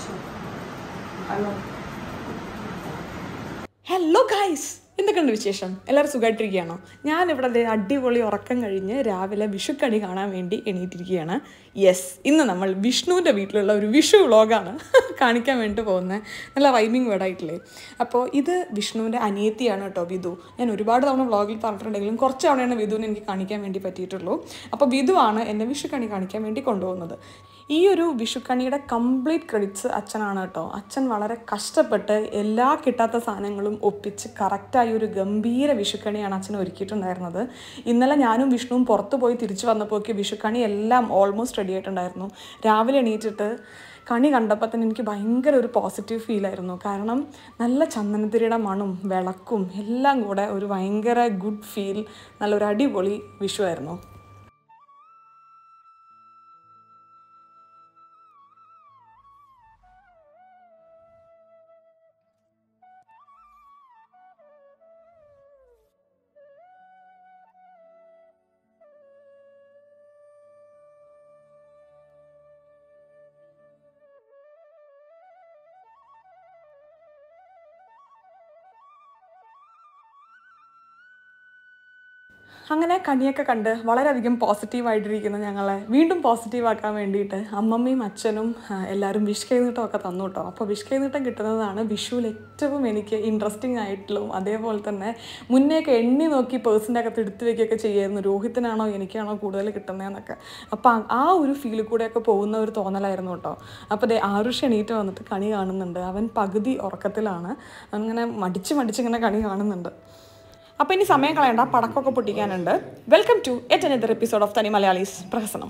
Hello guys എന്തൊക്കെയുണ്ട് വിശേഷം എല്ലാവരും സുഖമായിട്ടിരിക്കുകയാണോ ഞാനിവിടെ ദേ അടിപൊളി ഉറക്കം കഴിഞ്ഞ് രാവിലെ വിഷുക്കണി കാണാൻ വേണ്ടി എണീറ്റിരിക്കുകയാണ് യെസ് ഇന്ന് നമ്മൾ വിഷ്ണുവിൻ്റെ വീട്ടിലുള്ള ഒരു വിഷു വ്ളോഗാണ് കാണിക്കാൻ വേണ്ടി പോകുന്നത് നല്ല റൈമിങ് വേർഡായിട്ടില്ലേ അപ്പോൾ ഇത് വിഷ്ണുവിൻ്റെ അനിയത്തിയാണ് കേട്ടോ വിധു ഞാൻ ഒരുപാട് തവണ വ്ളോഗിൽ പറഞ്ഞിട്ടുണ്ടെങ്കിലും കുറച്ച് തവണയാണ് വിധുവിനെ എനിക്ക് കാണിക്കാൻ വേണ്ടി പറ്റിയിട്ടുള്ളൂ അപ്പോൾ വിധുവാണ് എന്നെ വിഷുക്കണി കാണിക്കാൻ വേണ്ടി കൊണ്ടുപോകുന്നത് ഈ ഒരു വിഷുക്കണിയുടെ കംപ്ലീറ്റ് ക്രെഡിറ്റ്സ് അച്ഛനാണ് കേട്ടോ അച്ഛൻ വളരെ കഷ്ടപ്പെട്ട് എല്ലാ കിട്ടാത്ത സാധനങ്ങളും ഒപ്പിച്ച് കറക്റ്റായി ഒരു ഗംഭീര വിഷുക്കണിയാണ് അച്ഛൻ ഒരുക്കിയിട്ടുണ്ടായിരുന്നത് ഇന്നലെ ഞാനും വിഷ്ണുവും പുറത്തു പോയി തിരിച്ചു വന്നപ്പോഴേക്ക് വിഷുക്കണി എല്ലാം ഓൾമോസ്റ്റ് റെഡി ആയിട്ടുണ്ടായിരുന്നു രാവിലെ എണീറ്റിട്ട് കണി കണ്ടപ്പോൾ തന്നെ എനിക്ക് ഭയങ്കര ഒരു പോസിറ്റീവ് ഫീലായിരുന്നു കാരണം നല്ല ചന്ദനത്തിരിയുടെ മണും വിളക്കും എല്ലാം കൂടെ ഒരു ഭയങ്കര ഗുഡ് ഫീൽ നല്ലൊരു അടിപൊളി വിഷു ആയിരുന്നു അങ്ങനെ കണിയൊക്കെ കണ്ട് വളരെയധികം പോസിറ്റീവായിട്ടിരിക്കുന്ന ഞങ്ങളെ വീണ്ടും പോസിറ്റീവാക്കാൻ വേണ്ടിയിട്ട് അമ്മമ്മയും അച്ഛനും ആ, എല്ലാവരും വിഷ് കൈനീട്ടമൊക്കെ തന്നു കേട്ടോ അപ്പോൾ വിഷ് കൈനീട്ടം കിട്ടുന്നതാണ് വിഷുവിൽ ഏറ്റവും എനിക്ക് ഇൻട്രസ്റ്റിംഗ് ആയിട്ടുള്ളതും അതേപോലെ തന്നെ മുന്നേയൊക്കെ എണ്ണി നോക്കി പേഴ്സിൻ്റെ അകത്ത് എടുത്തു വെക്കുകയൊക്കെ ചെയ്യായിരുന്നു രോഹിത്തിനാണോ എനിക്കാണോ കൂടുതൽ കിട്ടുന്നതെന്നൊക്കെ അപ്പോൾ ആ- ആ ഒരു ഫീലിൽ കൂടെയൊക്കെ പോകുന്ന ഒരു തോന്നലായിരുന്നു കേട്ടോ അപ്പോൾ ദേ ആരുഷ് എണീറ്റ് വന്നിട്ട് കണി കാണുന്നുണ്ട് അവൻ പകുതി ഉറക്കത്തിലാണ് അങ്ങനെ മടിച്ച് മടിച്ച് ഇങ്ങനെ കണി കാണുന്നുണ്ട് അപ്പോൾ ഇനി സമയം കളയണ്ട പടക്കമൊക്കെ പൊട്ടിക്കാനുണ്ട് welcome to yet another episode of തനി മലയാളീസ് പ്രഹസനം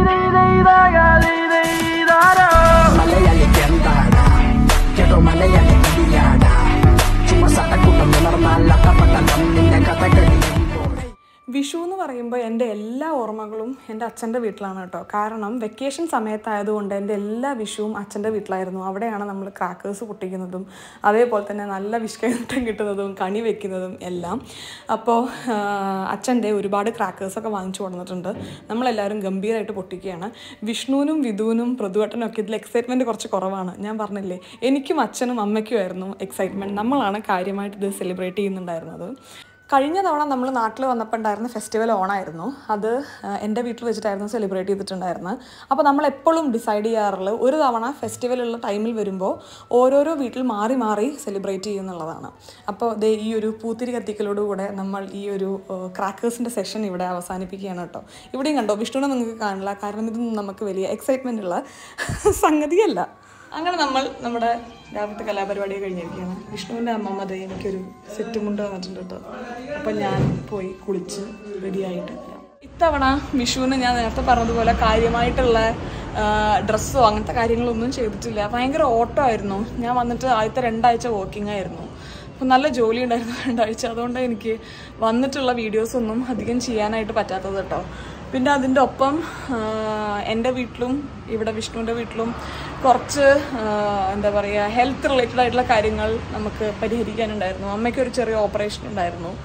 മലയാളി എന്താടാ കേട്ടോ മലയാളി കടിയാടാ ചുമ്മാ സട്ടക്കൂട്ടം ഉണർന്നാൽ അട്ടപ്പട്ടം നിന്റെ കഥ കഴിയുമ്പോൾ വിഷു എന്ന് പറയുമ്പോൾ എൻ്റെ എല്ലാ ഓർമ്മകളും എൻ്റെ അച്ഛൻ്റെ വീട്ടിലാണ് കേട്ടോ കാരണം വെക്കേഷൻ സമയത്തായതുകൊണ്ട് എൻ്റെ എല്ലാ വിഷുവും അച്ഛൻ്റെ വീട്ടിലായിരുന്നു അവിടെയാണ് നമ്മൾ ക്രാക്കേഴ്സ് പൊട്ടിക്കുന്നതും അതേപോലെ തന്നെ നല്ല വിഷ്കൈനട്ടം കിട്ടുന്നതും കണി വെക്കുന്നതും എല്ലാം അപ്പോൾ അച്ഛൻ്റെ ഒരുപാട് ക്രാക്കേഴ്സൊക്കെ വാങ്ങിച്ചു കൊടുത്തിട്ടുണ്ട് നമ്മളെല്ലാവരും ഗംഭീരമായിട്ട് പൊട്ടിക്കുകയാണ് വിഷ്ണുവിനും വിധുവിനും പൃഥുവട്ടനും ഒക്കെ ഇതിൽ എക്സൈറ്റ്മെൻറ്റ് കുറച്ച് കുറവാണ് ഞാൻ പറഞ്ഞില്ലേ എനിക്കും അച്ഛനും അമ്മയ്ക്കുമായിരുന്നു എക്സൈറ്റ്മെൻറ്റ് നമ്മളാണ് കാര്യമായിട്ട് ഇത് സെലിബ്രേറ്റ് ചെയ്യുന്നുണ്ടായിരുന്നത് കഴിഞ്ഞ തവണ നമ്മൾ നാട്ടിൽ വന്നപ്പോൾ ഉണ്ടായിരുന്ന ഫെസ്റ്റിവൽ ഓണായിരുന്നു അത് ആ, എൻ്റെ വീട്ടിൽ വെച്ചിട്ടായിരുന്നു സെലിബ്രേറ്റ് ചെയ്തിട്ടുണ്ടായിരുന്നത് അപ്പോൾ നമ്മൾ എപ്പോഴും ഡിസൈഡ് ചെയ്യാറുള്ളത് ഒരു തവണ ഫെസ്റ്റിവലുള്ള ടൈമിൽ വരുമ്പോൾ ഓരോരോ വീട്ടിൽ മാറി മാറി സെലിബ്രേറ്റ് ചെയ്യുന്നുള്ളതാണ് അപ്പോൾ ദേ ഈ ഒരു പൂത്തിരി കത്തിക്കലോടുകൂടെ നമ്മൾ ഈ ഒരു ക്രാക്കേഴ്സിൻ്റെ സെഷൻ ഇവിടെ അവസാനിപ്പിക്കുകയാണ് കേട്ടോ ഇവിടെയും കണ്ടോ വിഷ്ണുവിനെ നിങ്ങൾക്ക് കാണില്ല കാരണം ഇതൊന്നും നമുക്ക് വലിയ എക്സൈറ്റ്മെൻ്റ് ഉള്ള സംഗതിയല്ല അങ്ങനെ നമ്മൾ നമ്മുടെ രാവിലത്തെ കലാപരിപാടി കഴിഞ്ഞിരിക്കുകയാണ് വിഷ്ണുവിൻ്റെ അമ്മമ്മ ദേ എനിക്കൊരു സെറ്റ് മുണ്ട് തന്നിട്ടുണ്ട് കേട്ടോ അപ്പം ഞാൻ പോയി കുളിച്ച് റെഡിയായിട്ട് ഇത്തവണ വിഷുവിന് ഞാൻ നേരത്തെ പറഞ്ഞതുപോലെ കാര്യമായിട്ടുള്ള ഡ്രസ്സോ അങ്ങനത്തെ കാര്യങ്ങളൊന്നും ചെയ്തിട്ടില്ല ഭയങ്കര ഓട്ടോ ആയിരുന്നു ഞാൻ വന്നിട്ട് ആദ്യത്തെ രണ്ടാഴ്ച വർക്കിംഗ് ആയിരുന്നു അപ്പം നല്ല ജോലി ഉണ്ടായിരുന്നു രണ്ടാഴ്ച അതുകൊണ്ട് എനിക്ക് വന്നിട്ടുള്ള വീഡിയോസൊന്നും അധികം ചെയ്യാനായിട്ട് പറ്റാത്തത് കേട്ടോ പിന്നെ അതിൻ്റെ ഒപ്പം ആ, എൻ്റെ വീട്ടിലും ഇവിടെ വിഷ്ണുവിൻ്റെ വീട്ടിലും കുറച്ച് ആ, എന്താ പറയുക ഹെൽത്ത് റിലേറ്റഡ് ആയിട്ടുള്ള കാര്യങ്ങൾ നമുക്ക് പരിഹരിക്കാനുണ്ടായിരുന്നു അമ്മയ്ക്ക് ഒരു ചെറിയ ഓപ്പറേഷൻ ഉണ്ടായിരുന്നു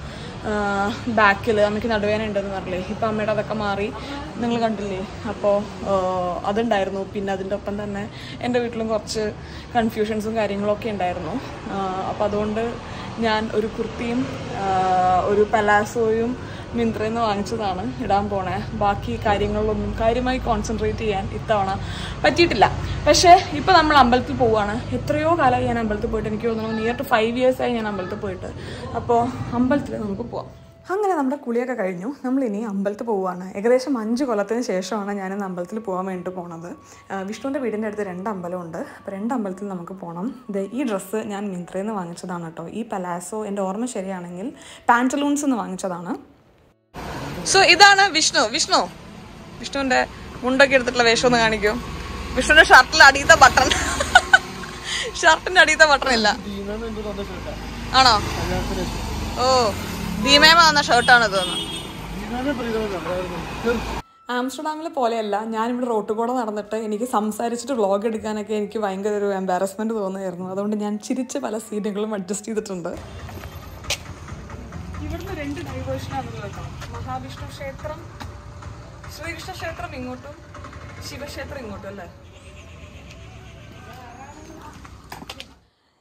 ബാക്കിൽ അമ്മയ്ക്ക് നടുവേന ഉണ്ടെന്ന് പറഞ്ഞില്ലേ ഇപ്പം അമ്മയുടെ അതൊക്കെ മാറി നിങ്ങൾ കണ്ടില്ലേ അപ്പോൾ അതുണ്ടായിരുന്നു പിന്നെ അതിൻ്റെ ഒപ്പം തന്നെ എൻ്റെ വീട്ടിലും കുറച്ച് കൺഫ്യൂഷൻസും കാര്യങ്ങളൊക്കെ ഉണ്ടായിരുന്നു അപ്പോൾ അതുകൊണ്ട് ഞാൻ ഒരു കുർത്തിയും ആ, ഒരു പലാസോയും മിന്ത്രയിൽ നിന്ന് വാങ്ങിച്ചതാണ് ഇടാൻ പോണേ ബാക്കി കാര്യങ്ങളിലൊന്നും കാര്യമായി കോൺസെൻട്രേറ്റ് ചെയ്യാൻ ഇത്തവണ പറ്റിയിട്ടില്ല പക്ഷേ ഇപ്പോൾ നമ്മൾ അമ്പലത്തിൽ പോവുകയാണ് എത്രയോ കാലമായി ഞാൻ അമ്പലത്തിൽ പോയിട്ട് എനിക്ക് തോന്നുന്നു നിയർ ടു ഫൈവ് ഇയേഴ്സായി ഞാൻ അമ്പലത്തിൽ പോയിട്ട് അപ്പോൾ അമ്പലത്തിൽ നമുക്ക് പോവാം അങ്ങനെ നമ്മുടെ കുളിയൊക്കെ കഴിഞ്ഞു നമ്മളിനി അമ്പലത്തിൽ പോവുകയാണ് ഏകദേശം അഞ്ച് കൊല്ലത്തിന് ശേഷമാണ് ഞാൻ ഇന്ന് അമ്പലത്തിൽ പോകാൻ വേണ്ടി പോണത് ആ, വിഷ്ണുവിൻ്റെ വീടിൻ്റെ അടുത്ത് രണ്ട് അമ്പലമുണ്ട് അപ്പോൾ രണ്ട് അമ്പലത്തിൽ നമുക്ക് പോകണം ഇത് ഈ ഡ്രസ്സ് ഞാൻ മിന്ത്രയിൽ നിന്ന് വാങ്ങിച്ചതാണ് കേട്ടോ ഈ പലാസോ എൻ്റെ ഓർമ്മ ശരിയാണെങ്കിൽ പാൻറ്റലൂൺസ് എന്ന് വാങ്ങിച്ചതാണ് സോ ഇതാണ് വിഷ്ണു വിഷ്ണു വിഷ്ണുവിന്റെ മുണ്ടൊക്കെ എടുത്തിട്ടുള്ള വേഷം ഒന്ന് കാണിക്കൂ വിഷ്ണുവിന്റെ ഷർട്ടിൽ അടിയത്തെ ബട്ടൺ ഷർട്ടിന്റെ അടിയത്തെ ബട്ടൺ ഇല്ല ആണോ ഓ ഭീമേമ വന്ന ഷർട്ടാണ് തോന്നുന്നു ആംസ്റ്റർഡാമിലെ പോലെയല്ല ഞാനിവിടെ റോട്ട് കൂടെ നടന്നിട്ട് എനിക്ക് സംസാരിച്ചിട്ട് വ്ളോഗ് എടുക്കാനൊക്കെ എനിക്ക് ഭയങ്കര ഒരു എംബാരസ്മെന്റ് തോന്നുമായിരുന്നു അതുകൊണ്ട് ഞാൻ ചിരിച്ച പല സീനുകളും അഡ്ജസ്റ്റ് ചെയ്തിട്ടുണ്ട് ഇവിടുന്ന് രണ്ട് ഡൈവേഴ്ഷനാണുള്ളത് കേട്ടോ മഹാവിഷ്ണു ക്ഷേത്രം ശ്രീകൃഷ്ണ ക്ഷേത്രം ഇങ്ങോട്ടും ശിവക്ഷേത്രം ഇങ്ങോട്ടും അല്ലേ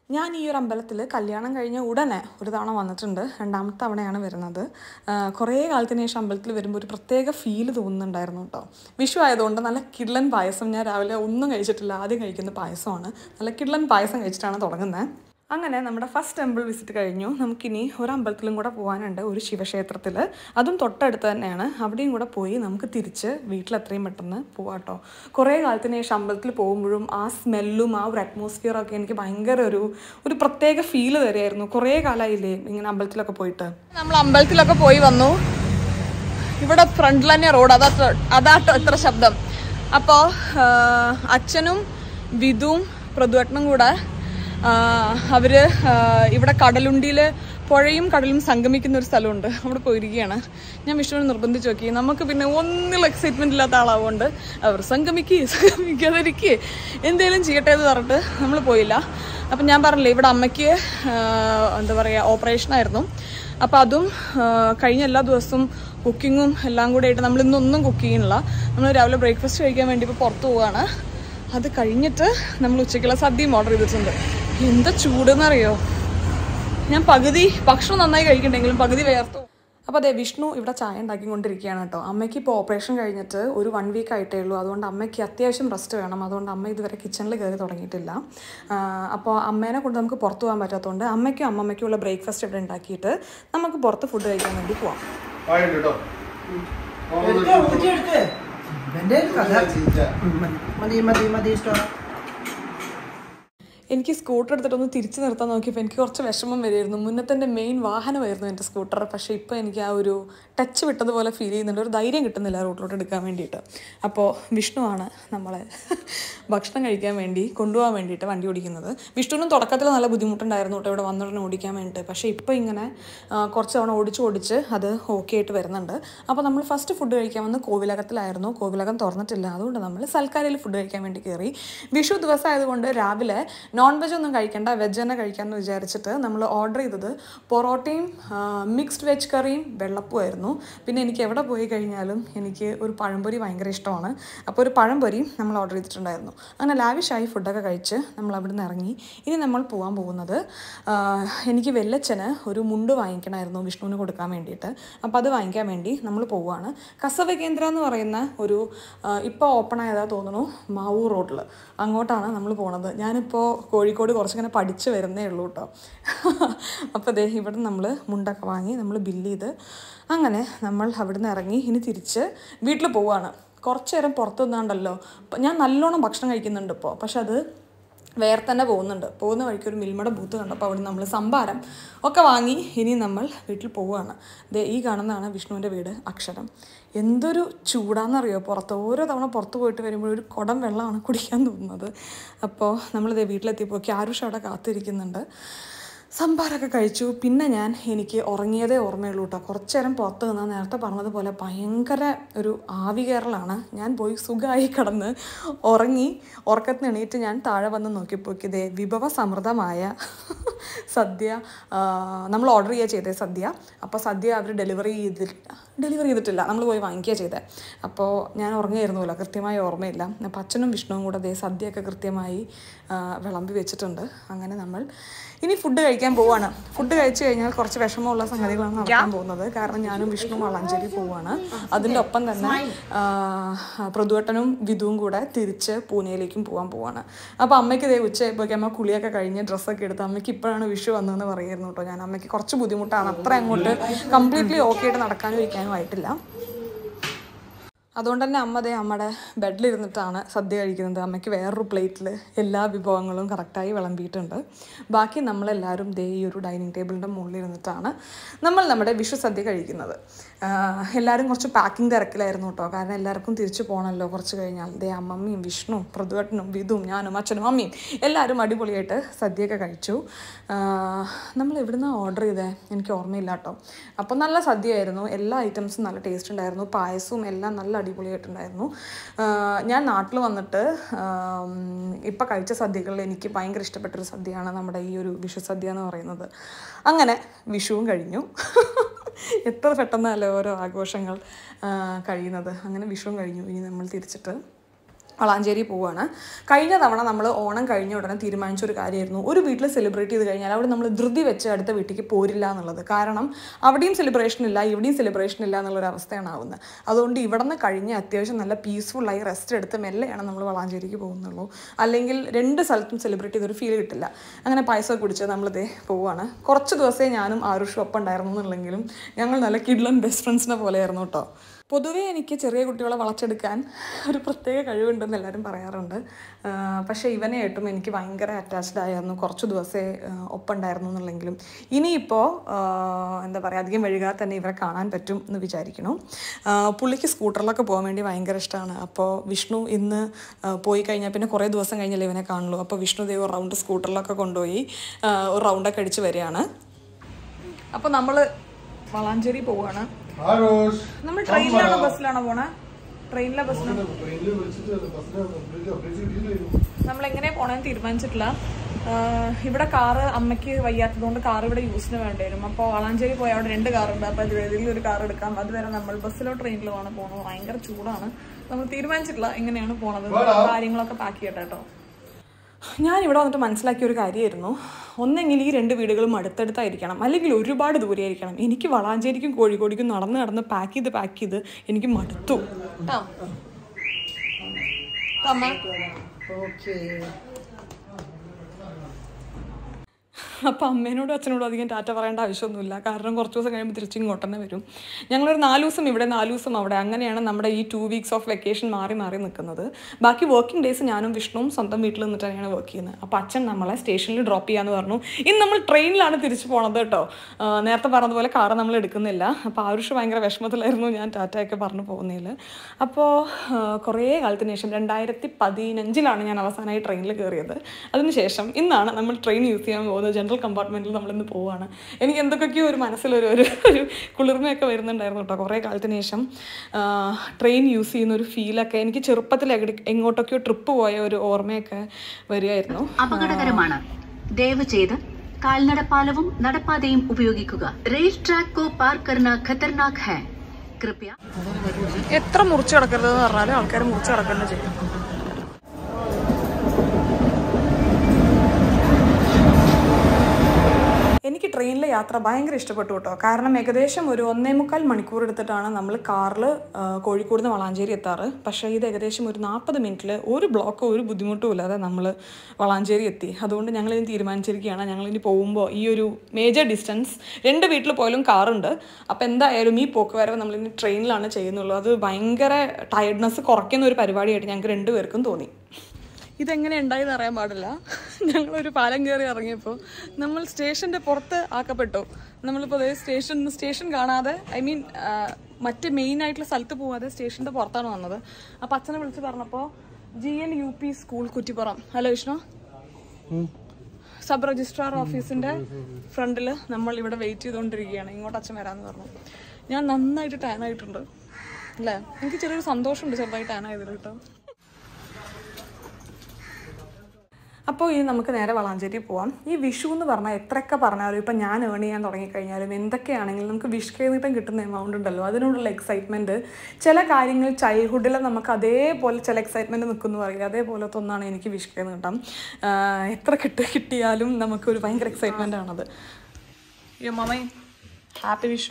ഞാൻ ഈ ഒരു അമ്പലത്തിൽ കല്യാണം കഴിഞ്ഞ ഉടനെ ഒരു തവണ വന്നിട്ടുണ്ട് രണ്ടാമത്തെ തവണയാണ് വരുന്നത് ആ, കുറേ കാലത്തിന് ശേഷം അമ്പലത്തിൽ വരുമ്പോൾ ഒരു പ്രത്യേക ഫീല് തോന്നുന്നുണ്ടായിരുന്നു കേട്ടോ വിഷു ആയതുകൊണ്ട് നല്ല കിഡ്ലൻ പായസം ഞാൻ രാവിലെ ഒന്നും കഴിച്ചിട്ടില്ല ആദ്യം കഴിക്കുന്ന പായസമാണ് നല്ല കിഡ്ലൻ പായസം കഴിച്ചിട്ടാണ് തുടങ്ങുന്നത് അങ്ങനെ നമ്മുടെ ഫസ്റ്റ് ടെമ്പിൾ വിസിറ്റ് കഴിഞ്ഞു നമുക്കിനി ഒരു അമ്പലത്തിലും കൂടെ പോകാനുണ്ട് ഒരു ശിവക്ഷേത്രത്തിൽ അതും തൊട്ടടുത്ത് തന്നെയാണ് അവിടെയും കൂടെ പോയി നമുക്ക് തിരിച്ച് വീട്ടിൽ എത്രയും പെട്ടെന്ന് പോവാട്ടോ കുറേ കാലത്തിന് ശേഷം അമ്പലത്തിൽ പോകുമ്പോഴും ആ സ്മെല്ലും ആ ഒരു അറ്റ്മോസ്ഫിയറും ഒക്കെ എനിക്ക് ഭയങ്കര ഒരു ഒരു പ്രത്യേക ഫീല് തരുമായിരുന്നു കുറേ കാലമായില്ലേ ഇങ്ങനെ അമ്പലത്തിലൊക്കെ പോയിട്ട് നമ്മൾ അമ്പലത്തിലൊക്കെ പോയി വന്നു ഇവിടെ ഫ്രണ്ടിൽ തന്നെ റോഡ് അതാ അതാട്ടോ ഇത്ര ശബ്ദം അപ്പോൾ അച്ഛനും വിധുവും പ്രതുവട്ടനും കൂടെ ആ, അവര് ആ, ഇവിടെ കടലുണ്ടിയിൽ പുഴയും കടലും സംഗമിക്കുന്ന ഒരു സ്ഥലമുണ്ട് അവിടെ പോയിരിക്കുകയാണ് ഞാൻ വിഷ്ണുവിനെ നിർബന്ധിച്ച് നോക്കി നമുക്ക് പിന്നെ ഒന്നിലും എക്സൈറ്റ്മെന്റ് ഇല്ലാത്ത ആളാവുകൊണ്ട് അവർ സംഗമിക്കുക സംഗമിക്കാതിരിക്കുക എന്തേലും ചെയ്യട്ടെ എന്ന് പറഞ്ഞിട്ട് നമ്മൾ പോയില്ല അപ്പം ഞാൻ പറഞ്ഞില്ലേ ഇവിടെ അമ്മയ്ക്ക് ആ, എന്താ പറയുക ഓപ്പറേഷൻ ആയിരുന്നു അപ്പോൾ അതും ആ, കഴിഞ്ഞ എല്ലാ ദിവസവും കുക്കിങ്ങും എല്ലാം കൂടെ ആയിട്ട് നമ്മൾ ഇന്നൊന്നും കുക്ക് ചെയ്യുന്നില്ല നമ്മൾ രാവിലെ ബ്രേക്ക്ഫാസ്റ്റ് കഴിക്കാൻ വേണ്ടി ഇപ്പോൾ പുറത്ത് പോവാണ് അത് കഴിഞ്ഞിട്ട് നമ്മൾ ഉച്ചയ്ക്കുള്ള സദ്യയും ഓർഡർ ചെയ്തിട്ടുണ്ട് എന്താ ചൂടെന്നറിയോ ഞാൻ പകുതി ഭക്ഷണം നന്നായി കഴിക്കണ്ടെങ്കിലും പകുതി വേർത്തു അപ്പോൾ അതെ വിഷ്ണു ഇവിടെ ചായ ഉണ്ടാക്കിക്കൊണ്ടിരിക്കുകയാണ് കേട്ടോ അമ്മയ്ക്ക് ഇപ്പോൾ ഓപ്പറേഷൻ കഴിഞ്ഞിട്ട് ഒരു വൺ വീക്ക് ആയിട്ടേ ഉള്ളൂ അതുകൊണ്ട് അമ്മയ്ക്ക് അത്യാവശ്യം റെസ്റ്റ് വേണം അതുകൊണ്ട് അമ്മ ഇതുവരെ കിച്ചണിൽ കയറി തുടങ്ങിയിട്ടില്ല അപ്പോൾ അമ്മേനെ കൊണ്ട് നമുക്ക് പുറത്ത് പോകാൻ പറ്റാത്തതുകൊണ്ട് അമ്മയ്ക്കും അമ്മമ്മയ്ക്കും ഉള്ള ബ്രേക്ക്ഫാസ്റ്റ് ഇവിടെ ഉണ്ടാക്കിയിട്ട് നമുക്ക് പുറത്ത് ഫുഡ് കഴിക്കാൻ വേണ്ടി പോവാം പായുണ്ട് കേട്ടോ എടുക്ക്, ഊറ്റി എടുക്ക്. ഇവന്റെ കഥ ഉം, മതി. മതി മതി മതി ഇഷ്ടം എനിക്ക് സ്കൂട്ടർ എടുത്തിട്ടൊന്ന് തിരിച്ചു നിർത്താൻ നോക്കിയപ്പോൾ എനിക്ക് കുറച്ച് വിഷമം വരുമായിരുന്നു മുന്നത്തെ എൻ്റെ മെയിൻ വാഹനമായിരുന്നു എൻ്റെ സ്കൂട്ടർ പക്ഷേ ഇപ്പോൾ എനിക്ക് ആ ഒരു ടച്ച് വിട്ടതുപോലെ ഫീൽ ചെയ്യുന്നുണ്ട് ഒരു ധൈര്യം കിട്ടുന്നില്ല റോട്ടിലോട്ട് എടുക്കാൻ വേണ്ടിയിട്ട് അപ്പോൾ വിഷ്ണുവാണ് നമ്മളെ ഭക്ഷണം കഴിക്കാൻ വേണ്ടി കൊണ്ടുപോകാൻ വേണ്ടിയിട്ട് വണ്ടി ഓടിക്കുന്നത് വിഷ്ണുവിനും തുടക്കത്തിൽ നല്ല ബുദ്ധിമുട്ടുണ്ടായിരുന്നു കേട്ടോ ഇവിടെ വന്നുടനെ ഓടിക്കാൻ വേണ്ടിയിട്ട് പക്ഷേ ഇപ്പോൾ ഇങ്ങനെ ആ, കുറച്ച് തവണ ഓടിച്ച് ഓടിച്ച് അത് ഓക്കെ ആയിട്ട് വരുന്നുണ്ട് അപ്പോൾ നമ്മൾ ഫസ്റ്റ് ഫുഡ് കഴിക്കാൻ വന്ന് കോവിലകത്തിലായിരുന്നു കോവിലകം തുറന്നിട്ടില്ല അതുകൊണ്ട് നമ്മൾ സൽക്കാരയിൽ ഫുഡ് കഴിക്കാൻ വേണ്ടി കയറി വിഷു ദിവസം ആയതുകൊണ്ട് രാവിലെ നോൺ വെജ് ഒന്നും കഴിക്കേണ്ട വെജ് തന്നെ കഴിക്കാമെന്ന് വിചാരിച്ചിട്ട് നമ്മൾ ഓർഡർ ചെയ്തത് പൊറോട്ടയും മിക്സ്ഡ് വെജ് കറിയും വെള്ളപ്പുമായിരുന്നു പിന്നെ എനിക്ക് എവിടെ പോയി കഴിഞ്ഞാലും എനിക്ക് ഒരു പഴംപൊരി ഭയങ്കര ഇഷ്ടമാണ് അപ്പോൾ ഒരു പഴംപൊരി നമ്മൾ ഓർഡർ ചെയ്തിട്ടുണ്ടായിരുന്നു അങ്ങനെ ലാവിഷായി ഫുഡൊക്കെ കഴിച്ച് നമ്മൾ അവിടെ നിന്ന് ഇറങ്ങി ഇനി നമ്മൾ പോകാൻ പോകുന്നത് ആ, എനിക്ക് വെല്ലച്ചന് ഒരു മുണ്ട് വാങ്ങിക്കണമായിരുന്നു വിഷ്ണുവിന് കൊടുക്കാൻ വേണ്ടിയിട്ട് അപ്പോൾ അത് വാങ്ങിക്കാൻ വേണ്ടി നമ്മൾ പോവുകയാണ് കസവ കേന്ദ്ര എന്ന് പറയുന്ന ഒരു ഇപ്പോൾ ഓപ്പൺ ആയതാ തോന്നുന്നു മാവൂർ റോഡിൽ അങ്ങോട്ടാണ് നമ്മൾ പോണത് ഞാനിപ്പോൾ കോഴിക്കോട് കുറച്ചിങ്ങനെ പഠിച്ച് വരുന്നേ ഉള്ളൂ കേട്ടോ അപ്പോൾ ദേ ഇവിടെ നമ്മൾ മുണ്ടൊക്കെ വാങ്ങി നമ്മൾ ബില്ല് ചെയ്ത് അങ്ങനെ നമ്മൾ അവിടുന്ന് ഇറങ്ങി ഇനി തിരിച്ച് വീട്ടിൽ പോവുകയാണ് കുറച്ച് നേരം പുറത്ത് നിന്നാണ്ടല്ലോ ഞാൻ നല്ലോണം ഭക്ഷണം കഴിക്കുന്നുണ്ട് ഇപ്പോൾ പക്ഷെ അത് വേറെ തന്നെ പോകുന്നുണ്ട് പോകുന്ന വഴിക്ക് ഒരു മിൽമയുടെ ബൂത്ത് കണ്ടപ്പോൾ അവിടെ നമ്മൾ സംഭാരം ഒക്കെ വാങ്ങി ഇനി നമ്മൾ വീട്ടിൽ പോവുകയാണ് ദേ ഈ കാണുന്നതാണ് വിഷ്ണുവിൻ്റെ വീട് അക്ഷരം എന്തൊരു ചൂടാണെന്നറിയോ പുറത്ത് ഓരോ തവണ പുറത്ത് പോയിട്ട് വരുമ്പോൾ ഒരു കുടം വെള്ളമാണ് കുടിക്കാൻ തോന്നുന്നത് അപ്പോൾ നമ്മളിതേ വീട്ടിലെത്തിയപ്പോൾ ക്യാരുഷ അവിടെ കാത്തിരിക്കുന്നുണ്ട് സംഭാരമൊക്കെ കഴിച്ചു പിന്നെ ഞാൻ എനിക്ക് ഉറങ്ങിയതേ ഓർമ്മയുള്ളൂ കേട്ടോ കുറച്ച് നേരം പുറത്ത് നിന്നാൽ നേരത്തെ പറഞ്ഞതുപോലെ ഭയങ്കര ഒരു ആവി കയറലാണ് ഞാൻ പോയി സുഖമായി കിടന്ന് ഉറങ്ങി ഉറക്കത്തിന് എണീറ്റ് ഞാൻ താഴെ വന്ന് നോക്കിയപ്പോൾ ഇതേ വിഭവ സമൃദ്ധമായ സദ്യ ആ, നമ്മൾ ഓർഡർ ചെയ്യുക ചെയ്തേ സദ്യ അപ്പോൾ സദ്യ അവർ ഡെലിവറി ചെയ്തിട്ടില്ല ഡെലിവറി ചെയ്തിട്ടില്ല നമ്മൾ പോയി വാങ്ങിക്കുക ചെയ്തത് അപ്പോൾ ഞാൻ ഉറങ്ങുമായിരുന്നല്ലോ കൃത്യമായി ഓർമ്മയില്ല അപ്പോൾ അച്ഛനും വിഷ്ണുവും കൂടെ അതേ സദ്യയൊക്കെ കൃത്യമായി ആ, വിളമ്പി വെച്ചിട്ടുണ്ട് അങ്ങനെ നമ്മൾ ഇനി ഫുഡ് കഴിക്കാൻ പോവാണ് ഫുഡ് കഴിച്ചു കഴിഞ്ഞാൽ കുറച്ച് വിഷമമുള്ള സംഗതികളാണ് നടക്കാൻ പോകുന്നത് കാരണം ഞാനും വിഷ്ണു വളാഞ്ചേരി പോവാണ് അതിൻ്റെ ഒപ്പം തന്നെ ആ, പ്രതുവട്ടനും വിധുവും കൂടെ തിരിച്ച് പൂനെയിലേക്കും പോകാൻ പോവാണ് അപ്പോൾ അമ്മയ്ക്ക് ഇതേ ഉച്ചയായപ്പോഴേക്കും അമ്മ കുളിയൊക്കെ കഴിഞ്ഞ് ഡ്രസ്സൊക്കെ എടുത്ത് അമ്മയ്ക്ക് ഇപ്പോഴാണ് വിഷു വന്നതെന്ന് പറയായിരുന്നു കേട്ടോ ഞാൻ അമ്മയ്ക്ക് കുറച്ച് ബുദ്ധിമുട്ടാണ് അത്ര അങ്ങോട്ട് കംപ്ലീറ്റ്ലി ഓക്കെ ആയിട്ട് നടക്കാനും ഇരിക്കാനും ആയിട്ടില്ല അതുകൊണ്ട് തന്നെ അമ്മ ദേ അമ്മയുടെ ബെഡിലിരുന്നിട്ടാണ് സദ്യ കഴിക്കുന്നത് അമ്മയ്ക്ക് വേറൊരു പ്ലേറ്റിൽ എല്ലാ വിഭവങ്ങളും കറക്റ്റായി വിളമ്പിയിട്ടുണ്ട് ബാക്കി നമ്മളെല്ലാവരും ദേ ഈ ഒരു ഡൈനിങ് ടേബിളിൻ്റെ മുകളിൽ ഇരുന്നിട്ടാണ് നമ്മൾ നമ്മുടെ വിഷു സദ്യ കഴിക്കുന്നത് ആഹ് എല്ലാവരും കുറച്ച് പാക്കിംഗ് തിരക്കിലായിരുന്നു കേട്ടോ കാരണം എല്ലാവർക്കും തിരിച്ചു പോകണമല്ലോ കുറച്ച് കഴിഞ്ഞാൽ ദേ അമ്മമ്മയും വിഷ്ണു പ്രതുവട്ടനും വിധുവും ഞാനും അച്ഛനും അമ്മയും എല്ലാവരും അടിപൊളിയായിട്ട് സദ്യയൊക്കെ കഴിച്ചു ആഹ് നമ്മൾ എവിടുന്നാണ് ഓർഡർ ചെയ്തത് എനിക്ക് ഓർമ്മയില്ല കേട്ടോ അപ്പോൾ നല്ല സദ്യയായിരുന്നു എല്ലാ ഐറ്റംസും നല്ല ടേസ്റ്റ് ഉണ്ടായിരുന്നു പായസവും എല്ലാം നല്ല അടിപൊളിയായിട്ടുണ്ടായിരുന്നു ആഹ് ഞാൻ നാട്ടിൽ വന്നിട്ട് ഇപ്പം കഴിച്ച സദ്യകളിൽ എനിക്ക് ഭയങ്കര ഇഷ്ടപ്പെട്ടൊരു സദ്യയാണ് നമ്മുടെ ഈ ഒരു വിഷു സദ്യ എന്ന് പറയുന്നത് അങ്ങനെ വിഷുവും കഴിഞ്ഞു എത്ര പെട്ടെന്നല്ലേ ഓരോ ആഘോഷങ്ങൾ ആഹ് കഴിയുന്നത് അങ്ങനെ വിഷുവും കഴിഞ്ഞു ഇനി നമ്മൾ തിരിച്ചിട്ട് വളാഞ്ചേരി പോവുകയാണ് കഴിഞ്ഞ തവണ നമ്മൾ ഓണം കഴിഞ്ഞ ഉടനെ തീരുമാനിച്ച ഒരു കാര്യമായിരുന്നു ഒരു വീട്ടിൽ സെലിബ്രേറ്റ് ചെയ്ത് കഴിഞ്ഞാൽ അവിടെ നമ്മൾ ധൃതി വെച്ച് അടുത്ത വീട്ടിലേക്ക് പോരില്ല എന്നുള്ളത് കാരണം അവിടെയും സെലിബ്രേഷൻ ഇല്ല ഇവിടെയും സെലിബ്രേഷൻ ഇല്ല എന്നുള്ളൊരു അവസ്ഥയാണ് ആവുന്നത് അതുകൊണ്ട് ഇവിടെ നിന്ന് കഴിഞ്ഞ് അത്യാവശ്യം നല്ല പീസ്ഫുള്ളായി റെസ്റ്റ് എടുത്ത് മെല്ലെയാണ് നമ്മൾ വളാഞ്ചേരിക്ക് പോകുന്നുള്ളൂ അല്ലെങ്കിൽ രണ്ട് സ്ഥലത്തും സെലിബ്രേറ്റ് ചെയ്തൊരു ഫീൽ കിട്ടില്ല അങ്ങനെ പായസമൊക്കെ കുടിച്ച് നമ്മളിതേ പോവുകയാണ് കുറച്ച് ദിവസമേ ഞാനും ആരുഷും ഒപ്പം ഉണ്ടായിരുന്നു എന്നുള്ളെങ്കിലും ഞങ്ങൾ നല്ല കിഡ്ലൻ ബെസ്റ്റ് ഫ്രണ്ട്സിനെ പോലെയായിരുന്നു കേട്ടോ പൊതുവേ എനിക്ക് ചെറിയ കുട്ടികളെ വളച്ചെടുക്കാൻ ഒരു പ്രത്യേക കഴിവുണ്ടെന്ന് എല്ലാവരും പറയാറുണ്ട് ആ, പക്ഷേ ഇവനെയായിട്ടും എനിക്ക് ഭയങ്കര അറ്റാച്ച്ഡ് ആയിരുന്നു കുറച്ച് ദിവസമേ ആ, ഒപ്പം ഉണ്ടായിരുന്നു എന്നുള്ളെങ്കിലും ഇനിയിപ്പോൾ എന്താ പറയുക അധികം വൈകാതെ തന്നെ ഇവരെ കാണാൻ പറ്റും എന്ന് വിചാരിക്കണം ആ, പുള്ളിക്ക് സ്കൂട്ടറിലൊക്കെ പോകാൻ വേണ്ടി ഭയങ്കര ഇഷ്ടമാണ് അപ്പോൾ വിഷ്ണു ഇന്ന് ആ, പോയി കഴിഞ്ഞാൽ പിന്നെ കുറേ ദിവസം കഴിഞ്ഞല്ലേ ഇവനെ കാണുള്ളൂ അപ്പോൾ വിഷ്ണു ദേവ് ഒരു റൗണ്ട് സ്കൂട്ടറിലൊക്കെ കൊണ്ടുപോയി ആ, ഒരു റൗണ്ടൊക്കെ അടിച്ച് വരികയാണ് അപ്പോൾ നമ്മൾ വളാഞ്ചേരി പോവുകയാണ് ആരോഷ് നമ്മൾ ട്രെയിനിലാണോ ബസ്സിലാണോ പോണേ ട്രെയിനിലെ ബസ്സിലാണോ ട്രെയിനിൽ വിളിച്ചിട്ട് ബസ്സിന് ബ്രിഡ്ജ് ബ്രിഡ്ജ് കിട്ടിയില്ലായിരുന്നു നമ്മൾ എങ്ങനെ പോണെന്ന് തീരുമാനിച്ചിട്ടില്ല ആഹ് ഇവിടെ കാറ് അമ്മയ്ക്ക് വയ്യാത്തതുകൊണ്ട് കാർ ഇവിടെ യൂസിന് വേണ്ടി വരും അപ്പോൾ വളാഞ്ചേരി പോയാൽ അവിടെ രണ്ട് കാറുണ്ട് അപ്പോൾ അത് ഏതെങ്കിലും ഒരു കാർ എടുക്കാം അതുവരെ നമ്മൾ ബസ്സിലോ ട്രെയിനിലോ ആണ് പോണത് ഭയങ്കര ചൂടാണ് നമ്മൾ തീരുമാനിച്ചിട്ടില്ല എങ്ങനെയാണ് പോണത് കാര്യങ്ങളൊക്കെ പാക്ക് ചെയ്യട്ടെ കേട്ടോ ഞാൻ ഇവിടെ വന്നിട്ട് മനസ്സിലാക്കിയ ഒരു കാര്യമായിരുന്നു ഒന്നെങ്കിൽ ഈ രണ്ട് വീടുകളും അടുത്തടുത്തായിരിക്കണം അല്ലെങ്കിൽ ഒരുപാട് ദൂരെയായിരിക്കണം എനിക്ക് വളാഞ്ചേരിക്കും കോഴിക്കോടിക്കും നടന്ന് നടന്ന് പാക്ക് ചെയ്ത് പാക്ക് ചെയ്ത് എനിക്ക് മടുത്തു കേട്ടോ അമ്മ ഓക്കേ അപ്പോൾ അമ്മേനോടും അച്ഛനോടും അധികം ടാറ്റ പറയേണ്ട ആവശ്യമൊന്നുമില്ല കാരണം കുറച്ച് ദിവസം കഴിയുമ്പോൾ തിരിച്ച് ഇങ്ങോട്ട് തന്നെ വരും ഞങ്ങളൊരു നാല് ദിവസം ഇവിടെ നാല് ദിവസം അവിടെ അങ്ങനെയാണ് നമ്മുടെ ഈ ടു വീക്സ് ഓഫ് വെക്കേഷൻ മാറി മാറി നിൽക്കുന്നത് ബാക്കി വർക്കിംഗ് ഡേയ്സ് ഞാനും വിഷ്ണുവും സ്വന്തം വീട്ടിൽ നിന്നിട്ട് തന്നെയാണ് വർക്ക് ചെയ്യുന്നത് അപ്പോൾ അച്ഛൻ നമ്മളെ സ്റ്റേഷനിൽ ഡ്രോപ്പ് ചെയ്യാമെന്ന് പറഞ്ഞു ഇന്ന് നമ്മൾ ട്രെയിനിലാണ് തിരിച്ച് പോണത് കേട്ടോ ആ, നേരത്തെ പറഞ്ഞതുപോലെ കാറ് നമ്മൾ എടുക്കുന്നില്ല അപ്പോൾ ആരുഷ് ഭയങ്കര വിഷമത്തിലായിരുന്നു ഞാൻ ടാറ്റയൊക്കെ പറഞ്ഞു പോകുന്നതിൽ അപ്പോൾ കുറേ കാലത്തിന് ശേഷം രണ്ടായിരത്തി പതിനഞ്ചിലാണ് ഞാൻ അവസാനമായി ട്രെയിനിൽ കയറിയത് അതിനുശേഷം ഇന്നാണ് നമ്മൾ ട്രെയിൻ യൂസ് ചെയ്യാൻ പോകുന്നത് ജനറൽ കമ്പാർട്ട്മെൻറ്റിൽ നമ്മളിന്ന് പോവാണ് എനിക്ക് എന്തൊക്കെയോ ഒരു മനസ്സിലൊരു ഒരു ഒരു കുളിർമയൊക്കെ വരുന്നുണ്ടായിരുന്നു കേട്ടോ കുറേ കാലത്തിന് ശേഷം ട്രെയിൻ യൂസ് ചെയ്യുന്ന ഒരു ഫീലൊക്കെ എനിക്ക് ചെറുപ്പത്തിൽ എവിടെ എങ്ങോട്ടൊക്കെയോ ട്രിപ്പ് പോയ ഒരു ഓർമ്മയൊക്കെ വരികയായിരുന്നു അപകടകരമാണ് ദയവ് ചെയ്ത് കാൽനടപ്പാലവും നടപ്പാതയും ഉപയോഗിക്കുക റെയിൽ ട്രാക്ക് കോ പാർ കർന ഖത്തർനാക് ഹൈ കൃപയ എത്ര മുറിച്ച് കിടക്കരുതെന്ന് പറഞ്ഞാലും ആൾക്കാർ മുറിച്ച് കിടക്കുന്ന ചെയ്യും എനിക്ക് ട്രെയിനിലെ യാത്ര ഭയങ്കര ഇഷ്ടപ്പെട്ടു കേട്ടോ കാരണം ഏകദേശം ഒരു ഒന്നേ മുക്കാൽ മണിക്കൂർ എടുത്തിട്ടാണ് നമ്മൾ കാറിൽ കോഴിക്കോട് നിന്ന് വളാഞ്ചേരി എത്താറ് പക്ഷേ ഇത് ഏകദേശം ഒരു നാൽപ്പത് മിനിറ്റിൽ ഒരു ബ്ലോക്കോ ഒരു ബുദ്ധിമുട്ടും ഇല്ലാതെ നമ്മൾ വളാഞ്ചേരി എത്തി അതുകൊണ്ട് ഞങ്ങൾ ഇനി തീരുമാനിച്ചിരിക്കുകയാണ് ഞങ്ങൾ ഇനി പോകുമ്പോൾ ഈ ഒരു മേജർ ഡിസ്റ്റൻസ് രണ്ട് വീട്ടിൽ പോയാലും കാറുണ്ട് അപ്പോൾ എന്തായാലും ഈ പോക്ക് വരവ് നമ്മളിനി ട്രെയിനിലാണ് ചെയ്യുന്നുള്ളൂ അത് ഭയങ്കര ടയർഡ്നെസ് കുറയ്ക്കുന്ന ഒരു പരിപാടിയായിട്ട് ഞങ്ങൾക്ക് രണ്ടുപേർക്കും തോന്നി ഇതെങ്ങനെ ഉണ്ടായെന്ന് അറിയാൻ പാടില്ല ഞങ്ങളൊരു പാലം കയറി ഇറങ്ങിയപ്പോൾ നമ്മൾ സ്റ്റേഷൻ്റെ പുറത്ത് ആക്കപ്പെട്ടു നമ്മളിപ്പോൾ അതേ സ്റ്റേഷൻ സ്റ്റേഷൻ കാണാതെ ഐ മീൻ മറ്റ് മെയിൻ ആയിട്ടുള്ള സ്ഥലത്ത് പോവാതെ സ്റ്റേഷൻ്റെ പുറത്താണ് വന്നത് അപ്പോൾ അച്ഛനെ വിളിച്ച് പറഞ്ഞപ്പോൾ G N U P school Kuttippuram hello Vishnu sub registrar ഓഫീസിന്റെ ഫ്രണ്ടിൽ നമ്മൾ ഇവിടെ വെയിറ്റ് ചെയ്തുകൊണ്ടിരിക്കുകയാണ് ഇങ്ങോട്ട് അച്ഛൻ വരാമെന്ന് പറഞ്ഞു ഞാൻ നന്നായിട്ട് ടാൻ ആയിട്ടുണ്ട് അല്ലേ എനിക്ക് ചെറിയൊരു സന്തോഷമുണ്ട് ചെറുതായി ടാൻ ആയതിൽ കേട്ടോ അപ്പോൾ ഇനി നമുക്ക് നേരെ വളാഞ്ചേരി പോവാം ഈ വിഷു എന്ന് പറഞ്ഞാൽ എത്രയൊക്കെ പറഞ്ഞാലും ഇപ്പം ഞാൻ ഏൺ ചെയ്യാൻ തുടങ്ങിക്കഴിഞ്ഞാലും എന്തൊക്കെയാണെങ്കിലും നമുക്ക് വിഷ് കൈനീട്ടം കിട്ടുന്ന എമൗണ്ട് ഉണ്ടല്ലോ അതിനോടുള്ള എക്സൈറ്റ്മെൻറ്റ് ചില കാര്യങ്ങൾ ചൈൽഡ്ഹുഡിൽ നമുക്ക് അതേപോലെ ചില എക്സൈറ്റ്മെൻറ്റ് നിൽക്കുന്നു പറയില്ല അതേപോലത്തെ ഒന്നാണ് എനിക്ക് വിഷ് കൈനീട്ടം ആഹ് എത്ര കിട്ടി കിട്ടിയാലും നമുക്കൊരു ഭയങ്കര എക്സൈറ്റ്മെൻ്റ് ആണത് യോ മമ്മ ഹാപ്പി വിഷു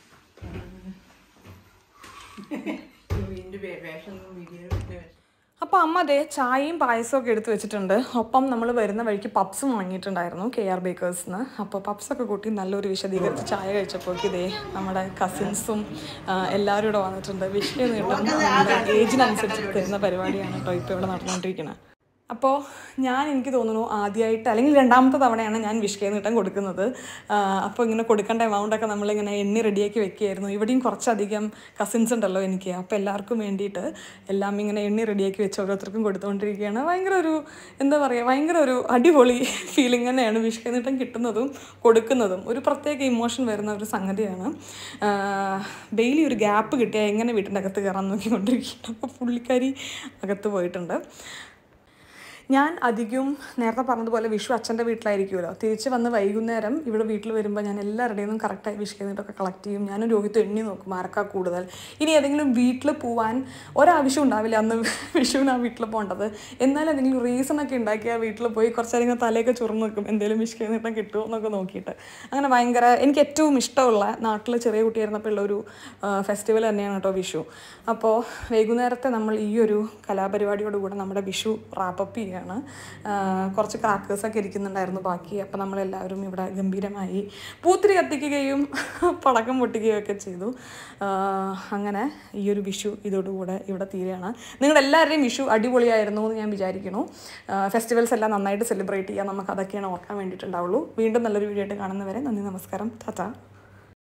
അപ്പോൾ അമ്മ അതേ ചായയും പായസവും ഒക്കെ എടുത്ത് വെച്ചിട്ടുണ്ട് ഒപ്പം നമ്മൾ വരുന്ന വഴിക്ക് പപ്സും വാങ്ങിയിട്ടുണ്ടായിരുന്നു കെ ആർ ബേക്കേഴ്സിന് അപ്പോൾ പപ്സൊക്കെ കൂട്ടി നല്ലൊരു വിശദീകരിച്ച് ചായ കഴിച്ചപ്പോൾ ഇതേ നമ്മുടെ കസിൻസും എല്ലാവരും ഇവിടെ വന്നിട്ടുണ്ട് വിഷയം നീട്ടം നമ്മുടെ ഏജിനനുസരിച്ച് തരുന്ന പരിപാടിയാണ് കേട്ടോ ഇപ്പോൾ ഇവിടെ നടന്നുകൊണ്ടിരിക്കുന്നത് അപ്പോൾ ഞാൻ എനിക്ക് തോന്നുന്നു ആദ്യമായിട്ട് അല്ലെങ്കിൽ രണ്ടാമത്തെ തവണയാണ് ഞാൻ വിഷ്കേ നീട്ടം കൊടുക്കുന്നത് അപ്പോൾ ഇങ്ങനെ കൊടുക്കേണ്ട എമൗണ്ടൊക്കെ നമ്മളിങ്ങനെ എണ്ണി റെഡിയാക്കി വെക്കുകയായിരുന്നു ഇവിടെയും കുറച്ചധികം കസിൻസ് ഉണ്ടല്ലോ എനിക്ക് അപ്പോൾ എല്ലാവർക്കും വേണ്ടിയിട്ട് എല്ലാം ഇങ്ങനെ എണ്ണി റെഡിയാക്കി വെച്ച് ഓരോരുത്തർക്കും കൊടുത്തുകൊണ്ടിരിക്കുകയാണ് ഭയങ്കര ഒരു എന്താ പറയുക ഭയങ്കര ഒരു അടിപൊളി ഫീലിംഗ് തന്നെയാണ് വിഷ്കേ നീട്ടം കിട്ടുന്നതും കൊടുക്കുന്നതും ഒരു പ്രത്യേക ഇമോഷൻ വരുന്ന ഒരു സംഗതിയാണ് ഡെയിലി ഒരു ഗ്യാപ്പ് കിട്ടിയാൽ എങ്ങനെ വീട്ടിൻ്റെ അകത്ത് കയറാൻ നോക്കിക്കൊണ്ടിരിക്കുകയാണ് അപ്പോൾ പുള്ളിക്കാരി അകത്ത് പോയിട്ടുണ്ട് ഞാൻ അധികവും നേരത്തെ പറഞ്ഞതുപോലെ വിഷു അച്ഛൻ്റെ വീട്ടിലായിരിക്കുമല്ലോ തിരിച്ച് വന്ന് വൈകുന്നേരം ഇവിടെ വീട്ടിൽ വരുമ്പോൾ ഞാൻ എല്ലാവരുടെയും നിന്നും കറക്റ്റായി വിഷ് ചെയ്തിട്ടൊക്കെ കളക്ട് ചെയ്യും ഞാനും രോഹിത്തും എണ്ണി നോക്കും ആർക്കാ കൂടുതൽ ഇനി ഏതെങ്കിലും വീട്ടിൽ പോവാൻ ഒരാവശ്യം ഉണ്ടാവില്ല അന്ന് വിഷുവിന് ആ വീട്ടിൽ പോകേണ്ടത് എന്നാൽ എന്തെങ്കിലും റീസൺ ഒക്കെ ഉണ്ടാക്കി ആ വീട്ടിൽ പോയി കുറച്ച് നേരം ഇങ്ങനെ തലയൊക്കെ ചുറന്ന് നിൽക്കും എന്തെങ്കിലും വിഷ് ചെയ്തിട്ട് കിട്ടുമോ എന്നൊക്കെ നോക്കിയിട്ട് അങ്ങനെ ഭയങ്കര എനിക്ക് ഏറ്റവും ഇഷ്ടമുള്ള നാട്ടിൽ ചെറിയ കുട്ടിയായിരുന്നപ്പോൾ ഉള്ള ഒരു ഫെസ്റ്റിവൽ തന്നെയാണ് കേട്ടോ വിഷു അപ്പോൾ വൈകുന്നേരത്തെ നമ്മൾ ഈ ഒരു കലാപരിപാടിയോടുകൂടെ നമ്മുടെ വിഷു റാപ്പപ്പ് ചെയ്യുകയാണ് ആ, കുറച്ച് ക്രാക്കേഴ്സൊക്കെ ഇരിക്കുന്നുണ്ടായിരുന്നു ബാക്കി അപ്പോൾ നമ്മളെല്ലാവരും ഇവിടെ ഗംഭീരമായി പൂത്തിരി കത്തിക്കുകയും പടക്കം പൊട്ടിക്കുകയും ഒക്കെ ചെയ്തു ആ, അങ്ങനെ ഈ ഒരു വിഷു ഇതോടുകൂടെ ഇവിടെ തീരുകയാണ് നിങ്ങളുടെ എല്ലാവരുടെയും വിഷു അടിപൊളിയായിരുന്നു എന്ന് ഞാൻ വിചാരിക്കുന്നു ഫെസ്റ്റിവൽസ് എല്ലാം നന്നായിട്ട് സെലിബ്രേറ്റ് ചെയ്യാം നമുക്ക് അതൊക്കെയാണ് ഓർക്കാൻ വേണ്ടിയിട്ടുണ്ടാവുള്ളൂ വീണ്ടും നല്ലൊരു വീഡിയോ ആയിട്ട് കാണുന്നവരെ നന്ദി നമസ്കാരം ടാറ്റ